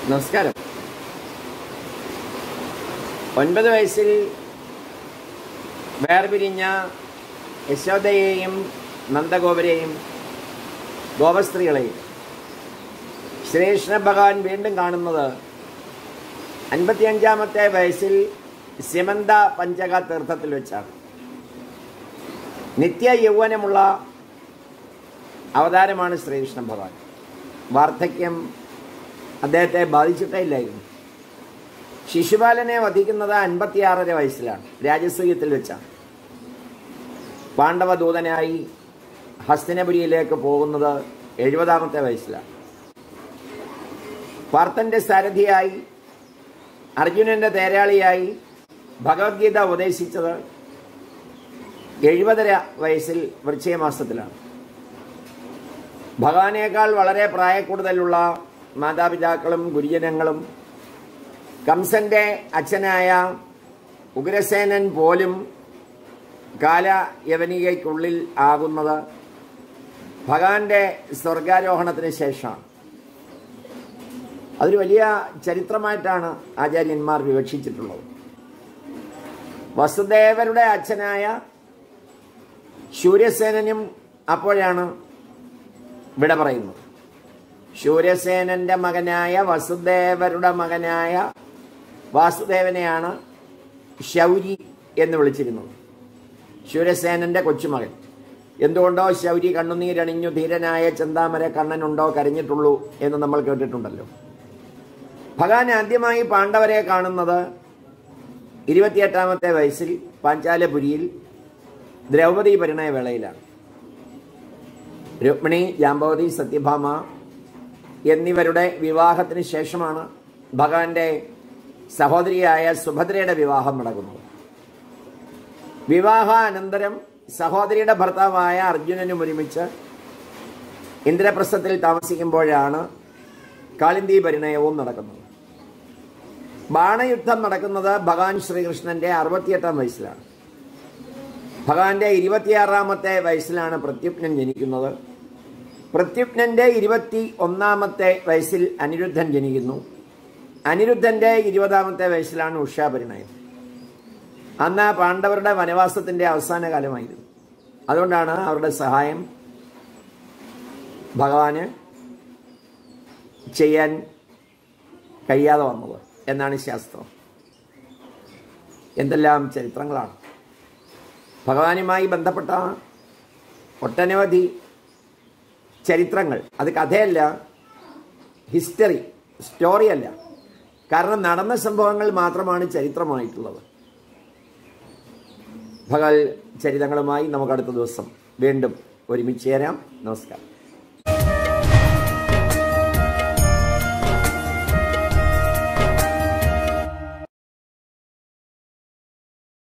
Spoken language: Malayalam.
നമസ്കാരം ഒൻപത് വയസ്സിൽ വേർപിരിഞ്ഞ യശോദയെയും നന്ദഗോപരെയും ഗോപസ്ത്രീകളെയും ശ്രീകൃഷ്ണ ഭഗവാൻ വീണ്ടും കാണുന്നത് അൻപത്തിയഞ്ചാമത്തെ വയസ്സിൽ സിമന്ത പഞ്ചക തീർത്ഥത്തിൽ വെച്ചാണ് നിത്യ യൗവനമുള്ള അവതാരമാണ് ശ്രീകൃഷ്ണ ഭഗവാൻ വാർദ്ധക്യം അദ്ദേഹത്തെ ബാധിച്ചിട്ടേ ഇല്ലായിരുന്നു ശിശുപാലനെ വധിക്കുന്നത് അൻപത്തിയാറര വയസ്സിലാണ് രാജസൂയത്തിൽ വെച്ചാണ് പാണ്ഡവദൂതനായി ഹസ്തിനപുരിയിലേക്ക് പോകുന്നത് എഴുപതാമത്തെ വയസ്സിലാണ് പാർത്ഥന്റെ സാരഥിയായി അർജുനന്റെ തേരാളിയായി ഭഗവത്ഗീത ഉപദേശിച്ചത് എഴുപതര വയസ്സിൽ വൃശ്ചയമാസത്തിലാണ് ഭഗവാനേക്കാൾ വളരെ പ്രായക്കൂടുതലുള്ള മാതാപിതാക്കളും ഗുരുജനങ്ങളും കംസന്റെ അച്ഛനായ ഉഗ്രസേനൻ പോലും കാലയവനികയ്ക്കുള്ളിൽ ആകുന്നത് ഭഗവാന്റെ സ്വർഗാരോഹണത്തിന് ശേഷമാണ് അതൊരു വലിയ ചരിത്രമായിട്ടാണ് ആചാര്യന്മാർ വിവക്ഷിച്ചിട്ടുള്ളത് വസുദേവരുടെ അച്ഛനായ ശൂര്യസേനനും അപ്പോഴാണ് വിട പറയുന്നത് ശൂര്യസേനന്റെ മകനായ വസുദേവരുടെ മകനായ വാസുദേവനെയാണ് ശൗരി എന്ന് വിളിച്ചിരുന്നത് ശൂര്യസേനന്റെ കൊച്ചുമകൻ എന്തുകൊണ്ടോ ശൗരി കണ്ണുനീരണിഞ്ഞു ധീരനായ ചെന്താമര കണ്ണനുണ്ടോ കരഞ്ഞിട്ടുള്ളൂ എന്ന് നമ്മൾ കേട്ടിട്ടുണ്ടല്ലോ ഭഗവാൻ ആദ്യമായി പാണ്ഡവരെ കാണുന്നത് ഇരുപത്തിയെട്ടാമത്തെ വയസ്സിൽ പാഞ്ചാലപുരിയിൽ ദ്രൗപദി പരിണയ വേളയിലാണ് രുക്മിണി ജാമ്പവതി സത്യഭാമ എന്നിവരുടെ വിവാഹത്തിന് ശേഷമാണ് ഭഗവാന്റെ സഹോദരിയായ സുഭദ്രയുടെ വിവാഹം നടക്കുന്നത് വിവാഹാനന്തരം സഹോദരിയുടെ ഭർത്താവായ അർജുനനും ഒരുമിച്ച് ഇന്ദ്രപ്രസ്ഥത്തിൽ താമസിക്കുമ്പോഴാണ് കാളിന്തി പരിണയവും നടക്കുന്നത് ബാണയുദ്ധം നടക്കുന്നത് ഭഗവാൻ ശ്രീകൃഷ്ണന്റെ അറുപത്തിയെട്ടാം വയസ്സിലാണ് ഭഗവാന്റെ ഇരുപത്തിയാറാമത്തെ വയസ്സിലാണ് പ്രത്യുപ്നൻ ജനിക്കുന്നത് പ്രത്യുപ്നന്റെ ഇരുപത്തി ഒന്നാമത്തെ വയസ്സിൽ അനിരുദ്ധൻ ജനിക്കുന്നു അനിരുദ്ധന്റെ ഇരുപതാമത്തെ വയസ്സിലാണ് ഉഷാപരിണയം അന്ന് പാണ്ഡവരുടെ വനവാസത്തിന്റെ അവസാന കാലമായിരുന്നു അതുകൊണ്ടാണ് അവരുടെ സഹായം ഭഗവാന് ചെയ്യാൻ കഴിയാതെ വന്നത് എന്നാണ് ശാസ്ത്രം എന്തെല്ലാം ചരിത്രങ്ങളാണ് ഭഗവാനുമായി ബന്ധപ്പെട്ട ഒട്ടനവധി ചരിത്രങ്ങൾ അത് കഥയല്ല ഹിസ്റ്ററി സ്റ്റോറിയല്ല കാരണം നടന്ന സംഭവങ്ങൾ മാത്രമാണ് ചരിത്രമായിട്ടുള്ളത് ഭഗവത് ചരിതങ്ങളുമായി നമുക്ക് അടുത്ത ദിവസം വീണ്ടും ഒരുമിച്ച് ചേരാം നമസ്കാരം